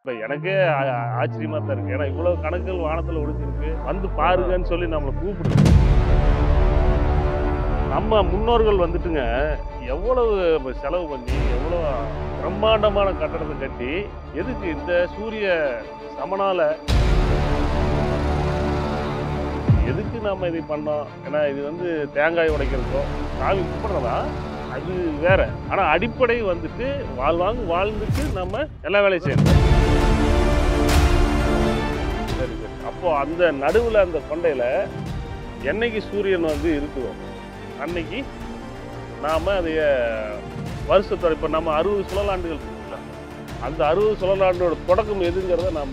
இப்போ எனக்கே ஆ- ஆச்சரியமா தான் இருக்கு ஏன்னா இவ்வளவு கணக்குகள் வானத்துல ஒழிச்சிருக்கு வந்து பாருங்கன்னு சொல்லி நம்மளை கூப்பிடுது நம்ம முன்னோர்கள் வந்துட்டுங்க எவ்வளவு செலவு பண்ணி எவ்வளவு பிரம்மாண்டமான கட்டடத்தை கட்டி எதுக்கு இந்த சூரிய சமனால எதுக்கு நம்ம இதை பண்ணோம் ஏன்னா இது வந்து தேங்காய் உடைக்கிறதோ சாமி கும்பிட்றதா அது வேற ஆனா அடிப்படை வந்துட்டு வாழ்வாங்க வாழ்ந்துட்டு நம்ம எல்லா வேலையும் செய்யணும் சரி சரி அப்போ அந்த நடுவுல அந்த கொண்டையில என்னைக்கு சூரியன் வந்து இருக்குதோ அன்னைக்கு நாம அதைய வருஷத்தோட இப்போ நம்ம அறுபது சுழலாண்டுகள் இருக்குல்ல அந்த அறுபது சுழலாண்டோட தொடக்கம் எதுங்கிறத நாம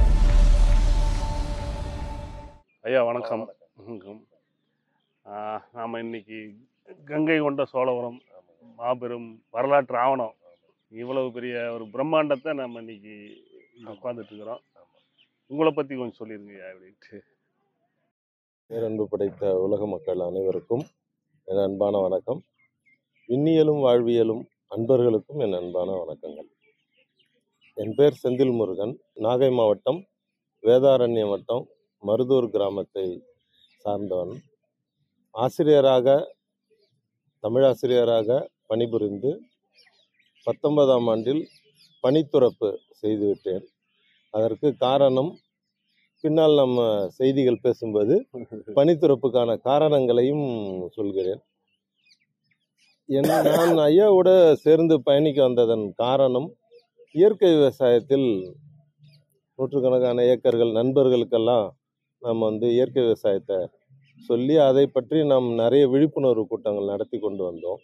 ஐயா வணக்கம் வணக்கம் ஆஹ் நாம இன்னைக்கு கங்கை கொண்ட சோழபுரம் மாபெரும் வரலாற்று ஆவணம் இவ்வளவு பெரிய ஒரு பிரம்மாண்டத்தை நம்ம இன்னைக்கு உட்காந்துட்டு இருக்கிறோம் உங்களை பத்தி கொஞ்சம் சொல்லிருங்க ஐயா அப்படின்ட்டு பேரன்பு படைத்த உலக மக்கள் அனைவருக்கும் என் அன்பான வணக்கம் விண்ணியலும் வாழ்வியலும் அன்பர்களுக்கும் என் அன்பான வணக்கங்கள் என் பேர் செந்தில் முருகன் நாகை மாவட்டம் வேதாரண்யம் வட்டம் மருதூர் கிராமத்தை சார்ந்தவன் ஆசிரியராக தமிழாசிரியராக பணிபுரிந்து பத்தொன்பதாம் ஆண்டில் பணித்துறப்பு செய்துவிட்டேன் அதற்கு காரணம் பின்னால் நம்ம செய்திகள் பேசும்போது பணித்துறப்புக்கான காரணங்களையும் சொல்கிறேன் என் நான் ஐயாவோட சேர்ந்து பயணிக்க வந்ததன் காரணம் இயற்கை விவசாயத்தில் நூற்றுக்கணக்கான ஏக்கர்கள் நண்பர்களுக்கெல்லாம் நம்ம வந்து இயற்கை விவசாயத்தை சொல்லி அதை பற்றி நாம் நிறைய விழிப்புணர்வு கூட்டங்கள் நடத்தி கொண்டு வந்தோம்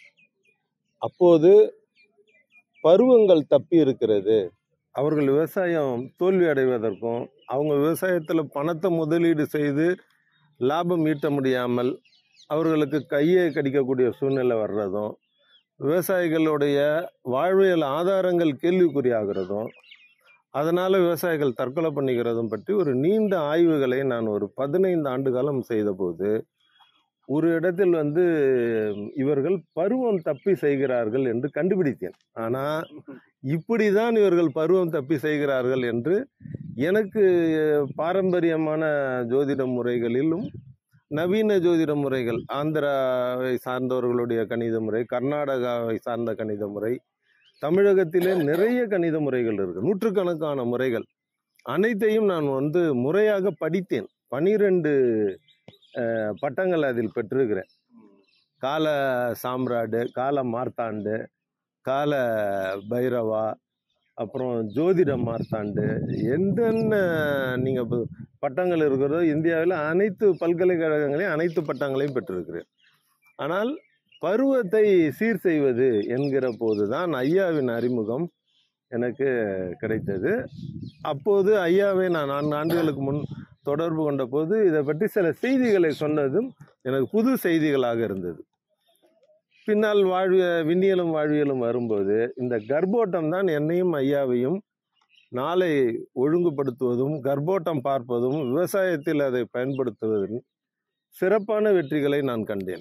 அப்போது பருவங்கள் தப்பி இருக்கிறது அவர்கள் விவசாயம் தோல்வி அடைவதற்கும் அவங்க விவசாயத்தில் பணத்தை முதலீடு செய்து லாபம் ஈட்ட முடியாமல் அவர்களுக்கு கையை கடிக்கக்கூடிய சூழ்நிலை வர்றதும் விவசாயிகளுடைய வாழ்வியல் ஆதாரங்கள் கேள்விக்குறியாகிறதும் அதனால் விவசாயிகள் தற்கொலை பண்ணிக்கிறதும் பற்றி ஒரு நீண்ட ஆய்வுகளை நான் ஒரு பதினைந்து ஆண்டு காலம் செய்தபோது ஒரு இடத்தில் வந்து இவர்கள் பருவம் தப்பி செய்கிறார்கள் என்று கண்டுபிடித்தேன் ஆனால் இப்படிதான் இவர்கள் பருவம் தப்பி செய்கிறார்கள் என்று எனக்கு பாரம்பரியமான ஜோதிட முறைகளிலும் நவீன ஜோதிட முறைகள் ஆந்திராவை சார்ந்தவர்களுடைய கணித முறை கர்நாடகாவை சார்ந்த கணித முறை தமிழகத்திலே நிறைய கணித முறைகள் இருக்கு நூற்றுக்கணக்கான முறைகள் அனைத்தையும் நான் வந்து முறையாக படித்தேன் பனிரெண்டு பட்டங்கள் அதில் பெற்றிருக்கிறேன் கால சாம்ராடு கால மார்த்தாண்டு கால பைரவா அப்புறம் ஜோதிட மார்த்தாண்டு என்னென்ன நீங்கள் பட்டங்கள் இருக்கிறதோ இந்தியாவில் அனைத்து பல்கலைக்கழகங்களையும் அனைத்து பட்டங்களையும் பெற்றிருக்கிறேன் ஆனால் பருவத்தை சீர் செய்வது என்கிற போது தான் ஐயாவின் அறிமுகம் எனக்கு கிடைத்தது அப்போது ஐயாவை நான் நான்கு ஆண்டுகளுக்கு முன் தொடர்பு கொண்ட போது இதை பற்றி சில செய்திகளை சொன்னதும் எனக்கு புது செய்திகளாக இருந்தது பின்னால் வாழ்விய விண்ணியலும் வாழ்வியலும் வரும்போது இந்த கர்ப்போட்டம் தான் என்னையும் ஐயாவையும் நாளை ஒழுங்குபடுத்துவதும் கர்ப்போட்டம் பார்ப்பதும் விவசாயத்தில் அதை பயன்படுத்துவதும் சிறப்பான வெற்றிகளை நான் கண்டேன்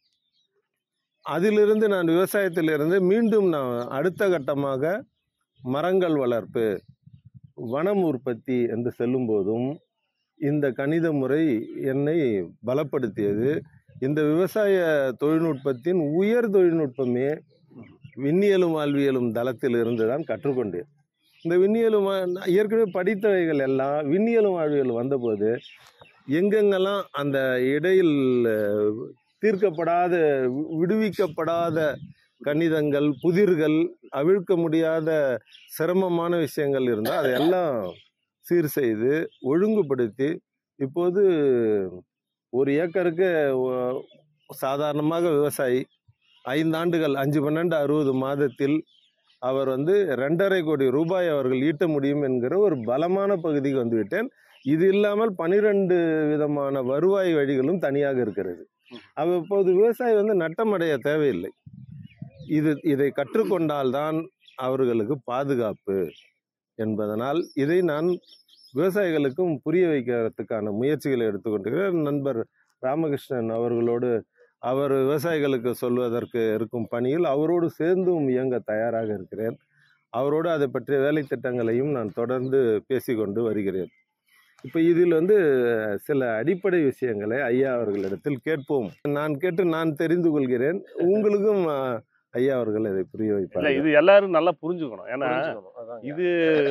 அதிலிருந்து நான் விவசாயத்திலிருந்து மீண்டும் நான் அடுத்த கட்டமாக மரங்கள் வளர்ப்பு வனம் உற்பத்தி என்று செல்லும்போதும் இந்த கணித முறை என்னை பலப்படுத்தியது இந்த விவசாய தொழில்நுட்பத்தின் உயர் தொழில்நுட்பமே விண்ணியலும் வாழ்வியலும் தளத்தில் இருந்து தான் கற்றுக்கொண்டேன் இந்த விண்ணியலும் வா- நான் ஏற்கனவே படித்தவைகள் எல்லாம் விண்ணியலும் வாழ்வியலும் வந்தபோது எங்கெங்கெல்லாம் அந்த இடையில் அஹ், தீர்க்கப்படாத வி- விடுவிக்கப்படாத கணிதங்கள் புதிர்கள் அவிழ்க்க முடியாத சிரமமான விஷயங்கள் இருந்தால் அதையெல்லாம் சீர் செய்து ஒழுங்குபடுத்தி இப்போது ஒரு ஏக்கருக்கு ஒ- சாதாரணமாக விவசாயி ஐந்தாண்டுகள் அஞ்சு பன்னெண்டு அறுபது மாதத்தில் அவர் வந்து ரெண்டரை கோடி ரூபாய் அவர்கள் ஈட்ட முடியும் என்கிற ஒரு பலமான பகுதிக்கு வந்துவிட்டேன் இது இல்லாமல் பனிரெண்டு விதமான வருவாய் வழிகளும் தனியாக இருக்கிறது அவ இப்போது விவசாயி வந்து நட்டமடைய தேவையில்லை இது இதை கற்றுக்கொண்டால்தான் அவர்களுக்கு பாதுகாப்பு என்பதனால் இதை நான் விவசாயிகளுக்கும் புரிய வைக்கிறதுக்கான முயற்சிகளை எடுத்துக்கொண்டிருக்கிறேன் நண்பர் ராமகிருஷ்ணன் அவர்களோடு அவர் விவசாயிகளுக்கு சொல்வதற்கு இருக்கும் பணியில் அவரோடு சேர்ந்தும் இயங்க தயாராக இருக்கிறேன் அவரோடு அதை பற்றிய வேலை திட்டங்களையும் நான் தொடர்ந்து பேசிக்கொண்டு வருகிறேன் இப்போ இதில் வந்து சில அடிப்படை விஷயங்களை ஐயா அவர்களிடத்தில் கேட்போம் நான் கேட்டு நான் தெரிந்து கொள்கிறேன் உங்களுக்கும் அஹ், ஐயா அவர்கள் இதை புரிய இல்ல வைப்பார்கள் இது எல்லாரும் நல்லா புரிஞ்சுக்கணும் ஏன்னா புரிஞ்சுக்கணும். அதாங்க. இது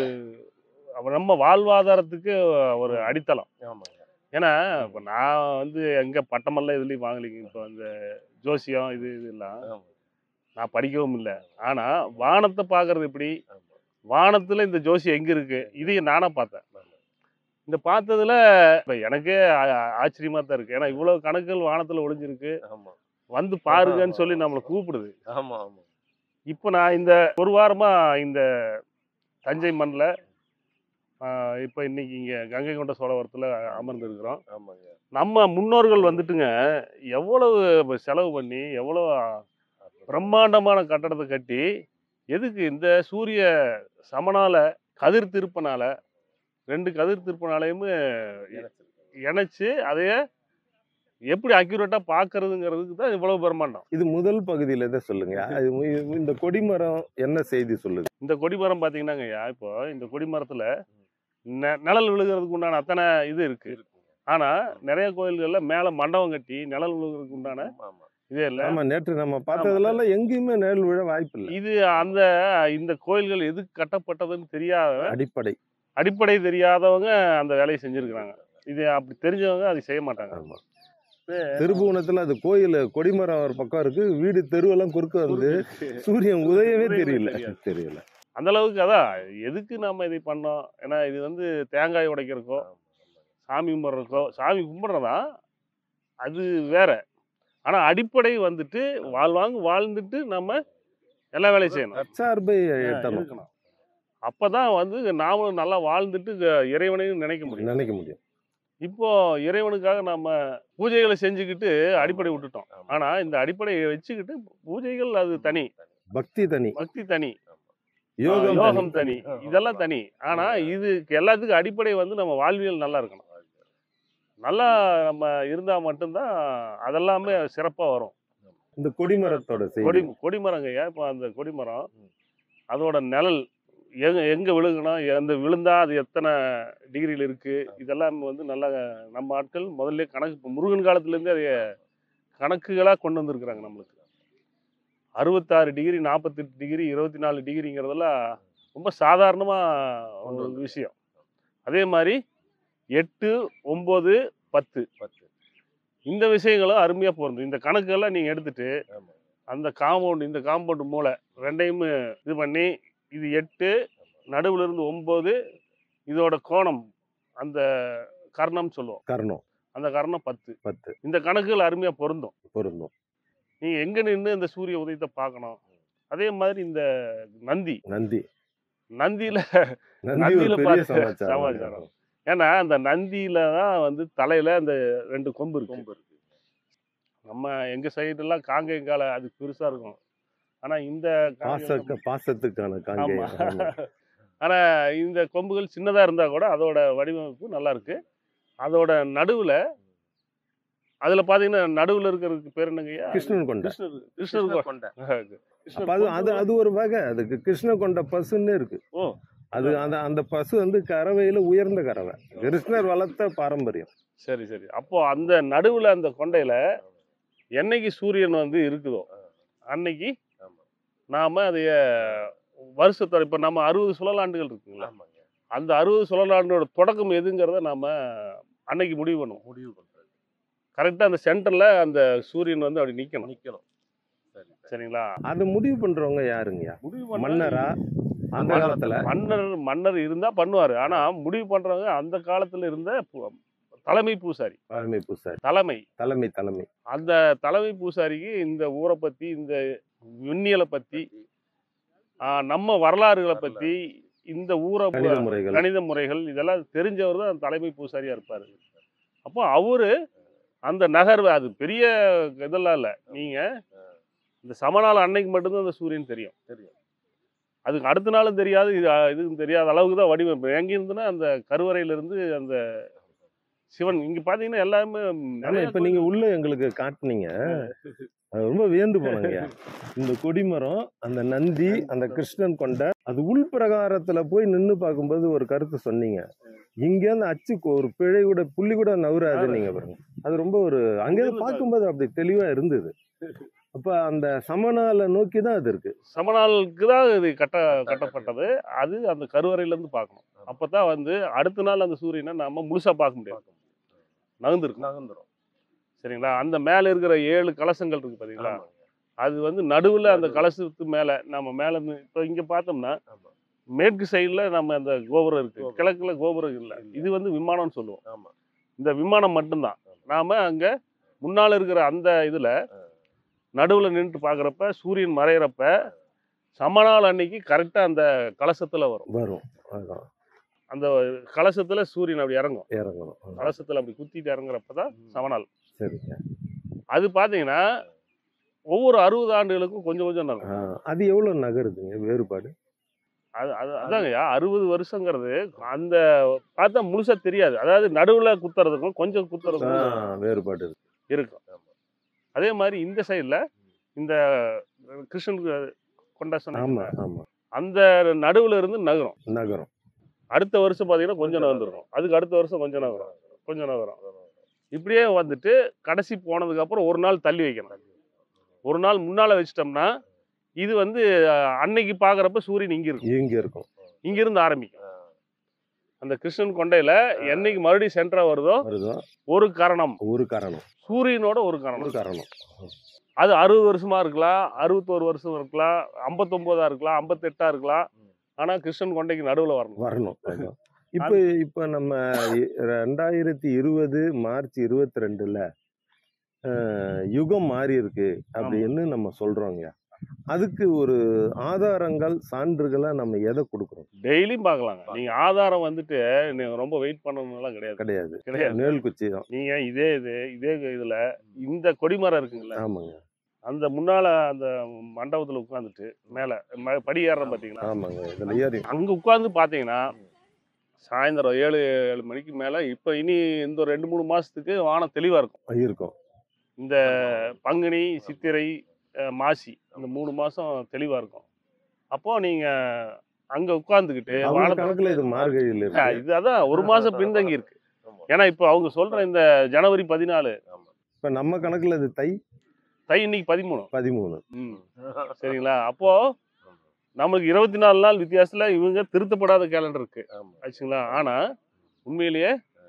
அவ- நம்ம வாழ்வாதாரத்துக்கு ஒரு அடித்தளம் ஆமாங்க. ஏன்னா இப்போ நான் வந்து எங்க பட்டமெல்லாம் இதுலயும் வாங்கலைங்க இப்போ அந்த ஜோசியம் இது இதெல்லாம் ஆமா. நான் படிக்கவும் இல்லை ஆனா வானத்தை பார்க்கறது எப்படி ஆமா. வானத்துல இந்த ஜோசியம் எங்க இருக்கு இதையும் நானா பார்த்தேன் ஆமா. இந்த பார்த்ததுல இப்போ எனக்கே ஆ- ஆச்சரியமா தான் இருக்கு ஏன்னா இவ்வளவு கணக்குகள் வானத்துல ஒளிஞ்சிருக்கு ஆமா. வந்து பாருங்கன்னு சொல்லி நம்மளை கூப்பிடுது ஆமா, ஆமா. இப்போ நான் இந்த ஒரு வாரமா இந்த தஞ்சை மண்ணில் இப்போ இன்னைக்கு இங்கே கங்கை கொண்ட சோழவரத்தில் அமர்ந்திருக்கிறோம் ஆமாங்க. நம்ம முன்னோர்கள் வந்துட்டுங்க எவ்வளவு செலவு பண்ணி எவ்வளோ பிரம்மாண்டமான கட்டடத்தை கட்டி எதுக்கு இந்த சூரிய சமனால கதிர் திருப்பனால ரெண்டு கதிர் திருப்பனாலையுமே இணைச்சிருக்கு. இணைச்சு அதைய எப்படி அக்யூரேட்டாக பார்க்கறதுங்கிறதுக்கு தான் இவ்வளவு பிரம்மாண்டம் இது முதல் பகுதியில தான் சொல்லுங்க அது மு- இந்த கொடிமரம் என்ன செய்தி சொல்லுது இந்த கொடிமரம் பார்த்தீங்கன்னாங்கய்யா இப்போ இந்த கொடிமரத்தில் நெ நிழல் விழுகிறதுக்கு உண்டான அத்தனை இது இருக்கு இருக்குங்க. ஆனா நிறைய கோயில்கள்ல மேல மண்டபம் கட்டி நிழல் விழுகிறதுக்கு உண்டான ஆமா. இதே இல்லை ஆமா நேற்று நம்ம பார்த்ததுல எல்லாம் எங்கேயுமே நிழல் விழ வாய்ப்பு இல்லை இது அந்த இந்த கோயில்கள் எதுக்கு கட்டப்பட்டதுன்னு தெரியாத அடிப்படை அடிப்படை தெரியாதவங்க அந்த வேலையை செஞ்சிருக்கிறாங்க இது அப்படி தெரிஞ்சவங்க அதை செய்ய மாட்டாங்க ஆமா திருப்புவனத்துல அது கோயில் கொடிமரம் ஒரு பக்கம் இருக்கு வீடு தெருவெல்லாம் குறுக்க வந்து சூரியன் உதயமே உதயமே தெரியல தெரியாது. தெரியல அந்த அளவுக்கு அதான் எதுக்கு நம்ம இதை பண்ணோம் ஏன்னா இது வந்து தேங்காய் உடைக்கிறக்கோ ஆமா, ஆமா. சாமி கும்பிட்றக்கோ சாமி கும்பிட்றதா அது வேற ஆனா அடிப்படை வந்துட்டு வாழ்வாங்க வாழ்ந்துட்டு நம்ம எல்லா வேலையும் செய்யணும் தற்சார்பை எட்டணும் இருக்கணும் அப்பதான் வந்து நாமளும் நல்லா வாழ்ந்துட்டு க- இறைவனையும் நினைக்க முடியும் நினைக்க முடியும் இப்போ இறைவனுக்காக நம்ம பூஜைகளை செஞ்சுக்கிட்டு அடிப்படை விட்டுட்டோம் ஆமா. ஆனா இந்த அடிப்படையை வச்சுக்கிட்டு பூஜைகள் அது தனி பக்தி தனி பக்தி தனி யோகம் யோகம் தனி தனி இதெல்லாம் தனி ஆனா இதுக்கு எல்லாத்துக்கும் அடிப்படை வந்து நம்ம வாழ்வியல் நல்லா இருக்கணும் நல்லா நம்ம இருந்தா மட்டும்தான் அதெல்லாமே சிறப்பா வரும் இந்த கொடிமரத்தோட கொடி செய்தி கொடிமரங்கய்யா இப்போ அந்த கொடிமரம் ம். அதோட நிழல் எங்க எங்க விழுகணும் எந்த விழுந்தா அது எத்தனை டிகிரியில் இருக்கு இதெல்லாம் வந்து நல்லா நம்ம ஆட்கள் முதல்ல கணக்கு இப்போ முருகன் காலத்துலேருந்து அதை கணக்குகளாக கொண்டு வந்திருக்கிறாங்க நம்மளுக்கு அறுபத்தாறு டிகிரி நாற்பத்தெட்டு டிகிரி இருபத்தி நாலு டிகிரிங்கிறதெல்லாம் ரொம்ப சாதாரணமாக கொண்டு ஒரு வந்திருக்காங்க. விஷயம் அதே மாதிரி எட்டு ஒம்பது பத்து பத்து. இந்த விஷயங்களும் அருமையாக பொருந்தும் இந்த கணக்குகள்லாம் நீங்கள் எடுத்துட்டு ஆமா. அந்த காம்பவுண்ட் இந்த காம்பவுண்ட் மூளை ரெண்டையும் இது பண்ணி இது எட்டு நடுவுல இருந்து ஒம்பது இதோட கோணம் அந்த கர்ணம் சொல்லுவோம் கர்ணம் அந்த கர்ணம் பத்து பத்து இந்த கணக்குகள் அருமையாக பொருந்தும் பொருந்தும் நீங்கள் எங்கே நின்று இந்த சூரிய உதயத்தை பார்க்கணும் அதே மாதிரி இந்த நந்தி நந்தி நந்தியில் நந்தி நந்தியில ஒரு பெரிய பார்த்து சமாச்சாரம் சமாச்சாரம். ஏன்னா அந்த நந்தியில தான் வந்து தலையில அந்த ரெண்டு கொம்பு இருக்கும் கொம்பு இருக்கு. நம்ம எங்க சைடுலாம் காங்கேயங்கால அது பெருசா இருக்கும் ஆனா இந்த காங்கேயம் பாச பாசத்துக்கான காங்கேயம் ஆமா. ஆமா. ஆனா இந்த கொம்புகள் சின்னதா இருந்தா கூட அதோட வடிவமைப்பு நல்லா இருக்கு அதோட நடுவுல அதுல பாத்தீங்கன்னா நடுவுல இருக்கிறதுக்கு பேர் என்னங்கய்யா கிருஷ்ணன் கொண்ட கிருஷ்ணர் கிருஷ்ணர் கிருஷ்ண கொ- கொண்ட. கிருஷ்ணர் அப்ப அது அது கொம்பு. அது ஒரு வகை அதுக்கு கிருஷ்ண கொண்ட பசுன்னு இருக்கு ஓ. அது அந்த அந்த பசு வந்து கறவையில உயர்ந்த கறவை கிருஷ்ணர் வளர்த்த பாரம்பரியம் சரி சரி அப்போ அந்த நடுவுல அந்த கொண்டையில என்னைக்கு சூரியன் வந்து இருக்குதோ அன்னைக்கு ஆமா. நாம அதைய வருஷத்தோட இப்போ நம்ம அறுபது சுழலாண்டுகள் இருக்குங்களா ஆமாங்க. அந்த அறுபது சுழலாண்டோட தொடக்கம் எதுங்கிறத நாம அன்னைக்கு முடிவு பண்ணுவோம் முடிவு பண்றது. கரெக்டாக அந்த சென்டர்ல அந்த சூரியன் வந்து அப்படி நிக்கணும் நிக்கணும். சரி, சரி. சரிங்களா அதை முடிவு பண்றவங்க யாருங்கய்யா முடிவு மன்னரா அந்த மன்னர் காலத்துல மன்னர் மன்னர் இருந்தா பண்ணுவாரு ஆனா முடிவு பண்றவங்க அந்த காலத்துல இருந்த பு- தலைமை பூசாரி தலைமை பூசாரி தலைமை தலைமை தலைமை அந்த தலைமை பூசாரிக்கு இந்த ஊரை பத்தி இந்த விண்ணியலை பத்தி ஆ, நம்ம வரலாறுகளை பத்தி இந்த ஊரை ப- கணித முறைகள் கணித முறைகள் இதெல்லாம் தெரிஞ்சவர் தான் தலைமை பூசாரியா இருப்பாரு அப்போ அவரு அந்த நகர்வு அது பெரிய இதெல்லாம் இல்லை நீங்க இந்த சமநாள் அன்னைக்கு மட்டும்தான் அந்த சூரியன் தெரியும் தெரியும். அதுக்கு அடுத்த நாளும் தெரியாது இது இதுவும் தெரியாத அளவுக்கு தான் வடிவமைப்பு எங்க இருந்துன்னா அந்த கருவறையில இருந்து அந்த சிவன் இங்க பாத்தீங்கன்னா எல்லாமே ஆனா நிறைய இப்ப நீங்க உள்ள எங்களுக்கு காட்டுனீங்க அது ரொம்ப வியந்து போனங்க இந்த கொடிமரம் அந்த நந்தி அந்த கிருஷ்ணன் கொண்ட அது உள் பிரகாரத்துல போய் நின்னு பார்க்கும்போது ஒரு கருத்து சொன்னீங்க இங்க இருந்து அச்சு கொ- ஒரு பிழை கூட புள்ளி கூட நவுறாது நீங்க பாருங்க அது ரொம்ப ஒரு அங்கேருந்து பார்க்கும்போது அப்படி தெளிவா இருந்தது அப்ப அந்த சமணால நோக்கி தான் அது இருக்கு சமநாளுக்கு தான் இது கட்ட கட்டப்பட்டது அது அந்த கருவறையில இருந்து பார்க்கணும் அப்பதான் வந்து அடுத்த நாள் அந்த சூரியனை நாம முழுசா பார்க்க முடியாது நகர்ந்துருக்கும் நகர்ந்துரும் சரிங்களா அந்த மேல இருக்கிற ஏழு கலசங்கள் இருக்கு பாத்தீங்களா ஆமாங்க. அது வந்து நடுவுல அந்த நடுவுல. கலசத்துக்கு மேல நம்ம மேல இருந்து இப்போ இங்க பார்த்தோம்னா ஆமா. மேற்கு சைடுல நம்ம அந்த கோபுரம் இருக்கு கோபுரம். கிழக்குல கோபுரம் இல்ல இல்ல. இது வந்து விமானம்னு சொல்லுவோம் ஆமா இந்த விமானம் மட்டும்தான் நாம அங்க முன்னால இருக்கிற அந்த இதுல நடுவுல நின்று பார்க்கறப்ப சூரியன் மறையிறப்ப சமநாள் அன்னைக்கு கரெக்டா அந்த கலசத்துல வரும் வரும் அதான் அந்த கலசத்துல சூரியன் அப்படி இறங்கும் இறங்கணும் ஆ, கலசத்துல அப்படி குத்திட்டு இறங்குறப்ப தான் சமநாள் சரிங்க அது பாத்தீங்கன்னா ஒவ்வொரு அறுபது ஆண்டுகளுக்கும் கொஞ்சம் கொஞ்சம் நகரும் ஆ, அது எவ்வளவு நகருதுங்க வேறுபாடு அது அது அதாங்கய்யா அறுபது வருஷங்கிறது அந்த பார்த்தா முழுசா தெரியாது அதாவது நடுவுல குத்துறதுக்கும் கொஞ்சம் ஆ, குத்துறதுக்கும் வேறுபாடு இருக்கு இருக்கும் அதே மாதிரி இந்த சைடுல இந்த கிருஷ்ணன் கொண்டா ஆமா சொன்ன ஆமா அந்த நடுவுல இருந்து நகரும் நகரம் அடுத்த வருஷம் பாத்தீங்கன்னா கொஞ்சம் நகர்ந்துருக்கும் அதுக்கு அடுத்த வருஷம் கொஞ்சம் நகரும் கொஞ்சம் நகரும் இப்படியே வந்துட்டு கடைசி போனதுக்கு அப்புறம் ஒரு நாள் தள்ளி வைக்கணும் ஒரு நாள் முன்னால வச்சிட்டோம்னா இது வந்து அஹ், அன்னைக்கு பாக்குறப்ப சூரியன் இங்க இருக்கும் இங்க இருக்கும் இங்க இருந்து ஆரம்பிக்கும் அந்த கிருஷ்ணன் கொண்டையில என்னைக்கு மறுபடியும் சென்டரா வருதோ வருதோ ஒரு கரணம் ஒரு காரணம் சூரியனோட ஒரு ஒரு கரணம் காரணம் அது அறுபது வருஷமா இருக்கலாம் அறுபத்தோரு வருஷம் இருக்கலாம் ஐம்பத்தொம்போதா இருக்கலாம் ஐம்பத்தெட்டா இருக்கலாம் ஆனா கிருஷ்ணன் கொண்டைக்கு நடுவுல வரணும் வரணும் அதான். இப்ப இப்ப நம்ம இ- ரெண்டாயிரத்தி இருபது மார்ச் இருபத்தி ரெண்டுல அஹ், யுகம் மாறி இருக்கு அப்படின்னு நம்ம சொல்றோங்க அதுக்கு ஒரு ஆதாரங்கள் சான்றுகளா நம்ம எதை கொடுக்குறோம் டெய்லியும் பார்க்கலாங்க நீங்க ஆதாரம் வந்துட்டு நீங்க ரொம்ப வெயிட் பண்ணணும்லாம் கிடையாது கிடையாது கிடையாது நேல் குச்சி தான் நீங்க இதே இது இதே இதுல இந்த கொடிமரம் இருக்குங்களா ஆமாங்க அந்த முன்னால அந்த மண்டபத்துல உட்காந்துட்டு மேல ம- படி ஏறுறோம் பாத்தீங்களா ஆமாங்க இதுல ஏறி அங்க உட்கார்ந்து பாத்தீங்கன்னா சாயந்தரம் ஏழு ஏழு மணிக்கு மேல இப்ப இனி இந்த ஒரு ரெண்டு மூணு மாசத்துக்கு வானம் தெளிவா இருக்கும் இருக்கும் இந்த பங்குனி சித்திரை அஹ், மாசி இந்த மூணு மாசம் தெளிவா இருக்கும் அப்போ நீங்க அங்க உட்கார்ந்துக்கிட்டு அவங்க வானத்தை கணக்குல இது மார்கழியில் ஆ, இருக்கு இது அதான் ஒரு மாசம் பின்தங்கி இருக்கு ஏன்னா இப்போ அவங்க சொல்ற இந்த ஜனவரி பதினாலு இப்ப நம்ம கணக்குல இது தை தை இன்னைக்கு பதிமூணு பதிமூணு ம் சரிங்களா அப்போ நமக்கு இருபத்தி நாலு நாள் வித்தியாசத்துல இவங்க திருத்தப்படாத கேலண்டர் இருக்கு ஆச்சுங்களா ஆனா உண்மையிலேயே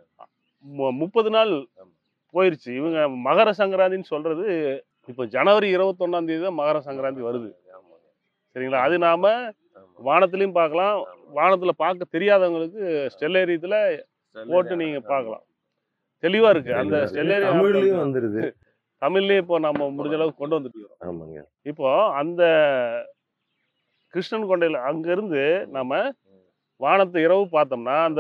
மு- முப்பது நாள் போயிருச்சு இவங்க மகர சங்கராந்தின்னு சொல்றது இப்போ ஜனவரி இருபத்தொன்னாம் தேதி தான் மகர சங்கராந்தி வருது சரிங்களா அது நாம வானத்திலையும் பார்க்கலாம் வானத்துல பார்க்க தெரியாதவங்களுக்கு ஸ்டெல்லேரியத்துல போட்டு நீங்க பார்க்கலாம் தெளிவா இருக்கு அந்த ஸ்டெல்லேரியம் தமிழ்லயும் வந்துருது தமிழ்லயே இப்போ நம்ம முடிஞ்ச அளவுக்கு கொண்டு வந்துட்டு ஆமாங்க இப்போ அந்த கிருஷ்ணன் கொண்டையில அங்கிருந்து நம்ம வானத்தை இரவு பார்த்தோம்னா அந்த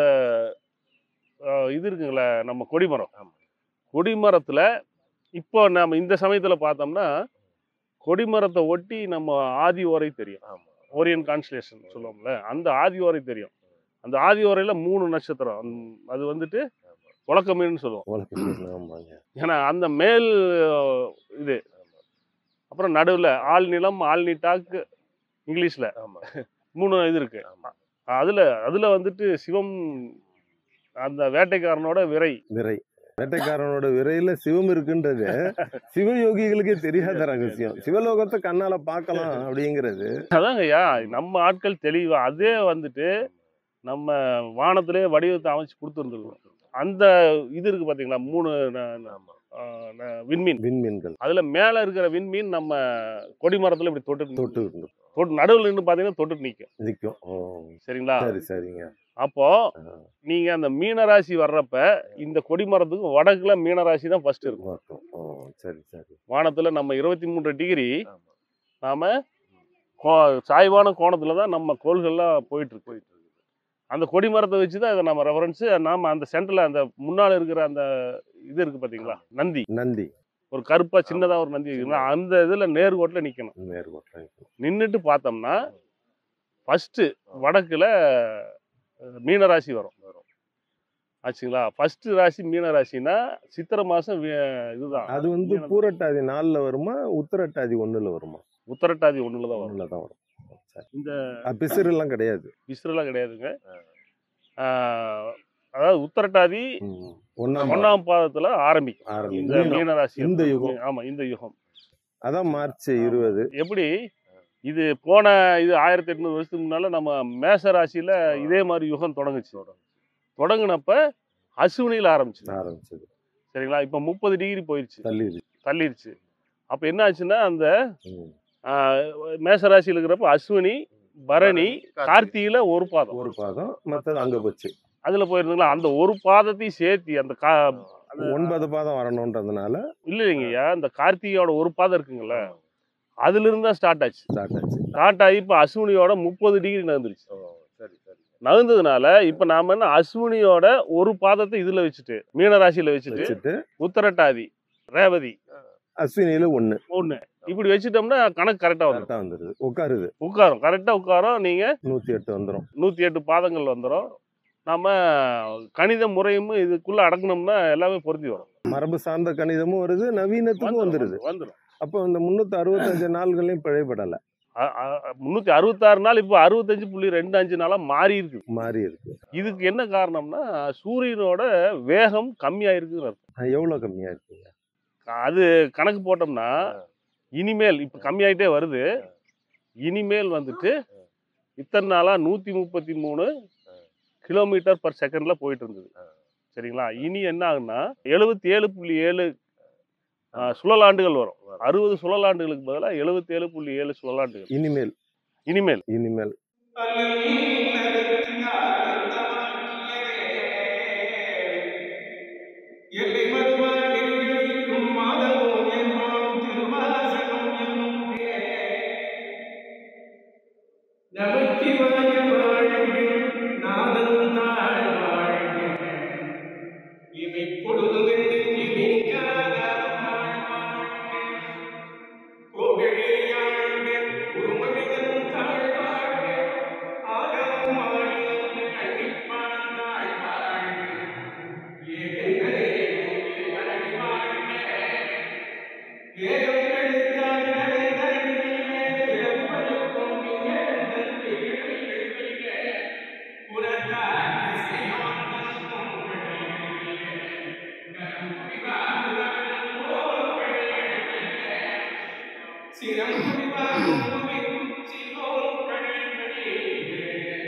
அஹ், இது இருக்குங்களே நம்ம கொடிமரம் ஆமா. கொடிமரத்துல இப்போ நம்ம இந்த சமயத்துல பார்த்தோம்னா கொடிமரத்தை ஒட்டி நம்ம ஆதி ஓரை தெரியும் ஓரியன் கான்ஸ்டலேஷன் சொல்லுவோம்ல அந்த ஆதி ஓரை தெரியும் அந்த ஆதி ஓரையில மூணு நட்சத்திரம் அந்த- அது வந்துட்டு உலக்க மீன் சொல்லுவோம் உலகத்துல ஆமாங்க ஏன்னா அந்த மேல் அஹ், இது அப்புறம் நடுவில் ஆள் நிலம் ஆள் நீட்டாக்கு இங்கிலீஷில் மூணு இது இருக்கு அதில் அதில் வந்துட்டு சிவம் அந்த வேட்டைக்காரனோட விரை விரை வேட்டைக்காரனோட விரையில சிவம் இருக்குன்றது சிவயோகிகளுக்கே தெரியாத ரகசியம் சிவலோகத்தை கண்ணால பார்க்கலாம் அப்படிங்கிறது அதாங்கய்யா நம்ம ஆட்கள் தெளிவா அதே வந்துட்டு நம்ம வானத்திலே வடிவத்தை அமைச்சு கொடுத்துருந்துருக்கோம் அந்த இது இருக்கு பார்த்தீங்களா மூணு ந- ந- ஆஹ் ந- விண்மீன் விண்மீன்கள் அதுல மேல இருக்கிற விண்மீன் நம்ம கொடிமரத்துல இப்படி தொட்டு தொட்டு தொட்டு நடுவில் நின்று பார்த்தீங்கன்னா தொட்டு நிற்கும் நிக்கும் ஓ சரிங்களா சரி சரிங்க அப்போ ஆ, நீங்க அந்த மீனராசி வர்றப்ப இந்த கொடிமரத்துக்கு வடக்குல மீனராசி தான் ஃபர்ஸ்ட் இருக்கும் இருக்கும். ஓ சரி சரி வானத்துல நம்ம இருபத்தி மூன்று டிகிரி நாம கோ- சாய்வான கோணத்துல தான் நம்ம கோள்கள்லாம் போயிட்டு இருக்கு போயிட்டு இருக்கு அந்த கொடிமரத்தை வச்சு தான் இதை நம்ம ரெஃபரன்ஸ் நாம அந்த சென்டர்ல அந்த முன்னால இருக்கிற அந்த இது இருக்கு பாத்தீங்களா நந்தி நந்தி ஒரு கருப்பா சின்னதா ஒரு நந்தி இருக்குன்னா அந்த இதுல நேர்கோட்டில் நிக்கணும் நேர்கோட்டை நின்றுட்டு பார்த்தோம்னா ஃபர்ஸ்ட் வடக்குல அஹ், மீனராசி வரும் ஆச்சுங்களா ஃபர்ஸ்ட் ராசி மீன ராசினா சித்திரை மாசம் வி- இதுதான் அது வந்து மீனம். பூரட்டாதி நாலுல வருமா உத்திரட்டாதி ஒண்ணுல வருமா உத்தரட்டாதி ஒண்ணுல தான் வரும் ஒண்ணுல தான் வரும் சரி. இந்த அது பிசிறு எல்லாம் கிடையாது விசிறெல்லாம் கிடையாதுங்க ஆஹ், அதாவது உத்தரட்டாதி ம். ஒண்ணாம் பாதம். ஒன்னாம் பாதத்துல ஆரம்பிக்கும் ஆரம்பி இந்த மீனம். மீன ராசி இந்த யுகம். ஆமா இந்த யுகம் அதான் மார்ச் இருபது எப்படி இது போன இது ஆயிரத்தி எட்நூறு வருஷத்துக்கு முன்னால நம்ம மேச ராசியில இதே மாதிரி யுகம் தொடங்குச்சு தொடங்குனப்ப அசுவினியில் ஆரம்பிச்சு ஆரம்பிச்சது சரிங்களா இப்போ முப்பது டிகிரி போயிடுச்சு தள்ளிடுச்சு தள்ளிடுச்சு அப்போ என்ன ஆச்சுன்னா அந்த ம். ஆஹ், மேச ராசியில் இருக்கிறப்ப அஸ்வினி பரணி கார்த்திகையில ஒரு பாதம் ஒரு பாதம் மத்தது அங்க போச்சு அதுல போயிருந்தீங்களா அந்த ஒரு பாதத்தையும் சேர்த்தி அந்த கா ஒன்பது பாதம் வரணுன்றதுனால இல்ல இல்லைங்கய்யா இந்த கார்த்திகையோட ஒரு பாதம் இருக்குங்கல்ல அதுல இருந்து தான் ஸ்டார்ட் ஆச்சு ஸ்டார்ட் ஆச்சு ஸ்டார்ட் ஆகி இப்போ அஸ்வினியோட முப்பது டிகிரி நகர்ந்துருச்சு ஓ, சரி சரி நகர்ந்ததுனால இப்போ நாம என்ன அஸ்வினியோட ஒரு பாதத்தை இதுல வச்சுட்டு மீன ராசியில வச்சுட்டு வச்சுட்டு உத்தரட்டாதி ரேவதி அஸ்வினியில ஒண்ணு ஒண்ணு இப்படி வச்சுட்டோம்னா கணக்கு கரெக்டா வந்துடும் கரெக்டா வந்துருது உட்காருது உட்காரும் கரெக்டா உட்காரும் நீங்க நூத்தி எட்டு வந்துரும் நூத்தி எட்டு பாதங்கள் வந்துடும் நம்ம கணித முறையும் இதுக்குள்ள அடக்கணும்னா எல்லாமே பொருந்தி வரும் மரபு சார்ந்த கணிதமும் வருது நவீனத்துக்கும் வந்துருது வந்துடும் அப்போ இந்த முன்னூத்தி அறுபத்தஞ்சு நாள்களையும் பிழைப்படல முன்னூத்தி அறுபத்தாறு நாள் இப்போ அறுபத்தஞ்சு புள்ளி ரெண்டு அஞ்சு நாளா மாறி இருக்கு மாறி இருக்கு இதுக்கு என்ன காரணம்னா சூரியனோட வேகம் கம்மியா இருக்குன்னு அர்த்தம் ஆஹ் எவ்வளவு கம்மியா இருக்குங்க அது கணக்கு போட்டோம்னா இனிமேல் இப்போ கம்மியாயிட்டே வருது இனிமேல் வந்துட்டு இத்தனை நாளா நூத்தி முப்பத்தி மூணு கிலோமீட்டர் பர் செகண்ட்ல போயிட்டு இருந்தது சரிங்களா இனி என்ன ஆகுன்னா எழுபத்தி ஏழு புள்ளி ஏழு ஆஹ், சுழலாண்டுகள் வரும் அறுபது சுழலாண்டுகளுக்கு பதிலாக எழுபத்தி ஏழு புள்ளி ஏழு சுழலாண்டுகள் இனிமேல் இனிமேல் இனிமேல் எல்லை மறுவாடிக்கும் மாதமும் என்போம் திருவாசகம் என்னும் நமச்சிவாய வாழ்க நாதன் தாழ் வாழ்க இவை பொழுதும் இனிக்காத வாழ்க கோகழியாண்ட குருமனிதன் தாழ் வாழ்க ஆகமும் ஆழிந்து அழிப்பான் தாழ் வாழ்க ஏகங்களே அழகி வாழ்க ஏகம் எழுத்தால் நடந்தறிவில்லை பிறப்பருக்கும் நிகழ்ந்தல் திகழ்கள் வெல்க புறத்தார் திசையோர்தம் பொங்கல் கரம் புரிவாகுதவன் போல் கழிவெழுக சிரம் புரிவாகுதவன் சிலோன் கழிவெழுக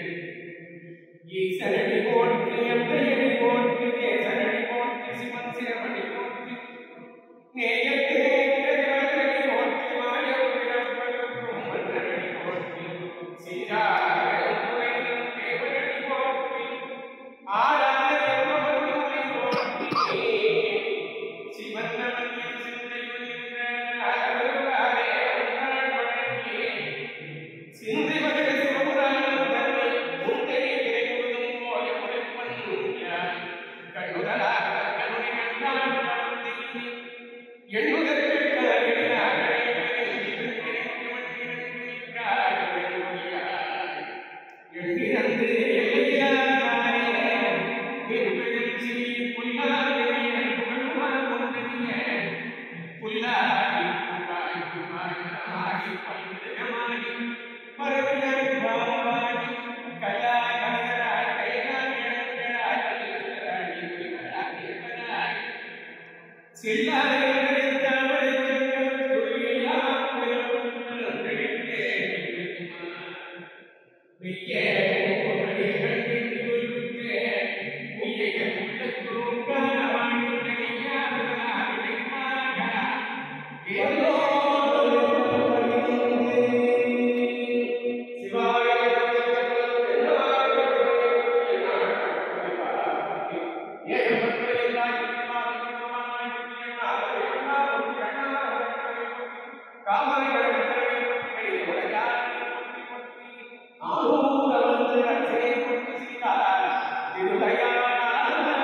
ஈசரடி போற்றி எந்தையடி போற்றி தேசரடி போற்றி சிவன் சிரமடி போற்றி நேயத்தே இறைவனடி போற்றி மாயம் பிறப்பதற்கும் மன்னரடி போற்றி சீராரும் குறையும் தேவரடி போற்றி ஆராத எவ்வளவுமை போற்றி சிவன் நமக்கின் சிந்தையில் நின்ற அருளாலே அருளால் வழங்கி சிந்தை மகிழ சிவபுராணம் தன்னை உந்தை இறைமுழுதும் போய உரைப்பன் கண்ணுதலாக கருணை கண்டான் கலந்தி எண்ணுதற்கு கருவினார்களே எண்ணிறந்து எல்லையிலாதாரே நிற்பதில் சிறி புல்லாதே புகழுமார் கொண்டறிய புல்லாகி புல்லாய் புல்லாய் ஆகி பல்விதமாகி மரபினர் பாவாகி கல்லாய் மனிதராய் கைகால் இடங்களாய் கல்லுகளாய் உரிகளாய் என்பதாய் சில்லாய் தாமரை செங்கல் துளியாம் புயலும் நெடுந்தே மெய்யே உன்னுடைய கண்ணில் துயிலுற்றே உய்யை உள்ளத்தும் காணவாயுடைய ஞாபகமாக நினைப்பாக ஏதோ சிவாய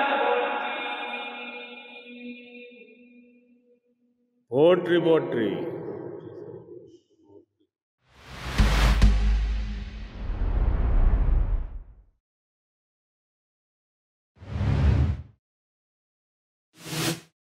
போற்றி போற்றி